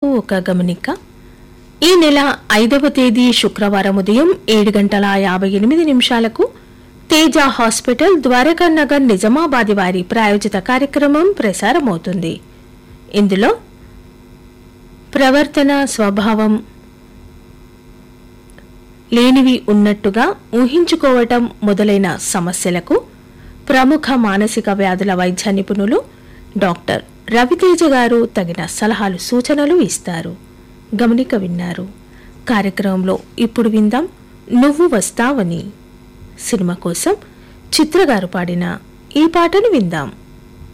ఒక గమనిక ఈ నెల ఐదవ తేదీ శుక్రవారం ఉదయం ఏడు గంటల యాభై ఎనిమిది నిమిషాలకు తేజ హాస్పిటల్ ద్వారకా నగర్ నిజామాబాద్ వారి ప్రాయోజిత కార్యక్రమం ప్రసారమవుతుంది ఇందులో ప్రవర్తన స్వభావం లేనివి ఉన్నట్టుగా ఊహించుకోవటం మొదలైన సమస్యలకు ప్రముఖ మానసిక వ్యాధుల వైద్య నిపుణులు డాక్టర్ రవితేజ గారు తగిన సలహాలు సూచనలు ఇస్తారు గమనిక విన్నారు కార్యక్రమంలో ఇప్పుడు విందాం నువ్వు వస్తావని సినిమా కోసం చిత్రగారు పాడిన ఈ పాటను విందాం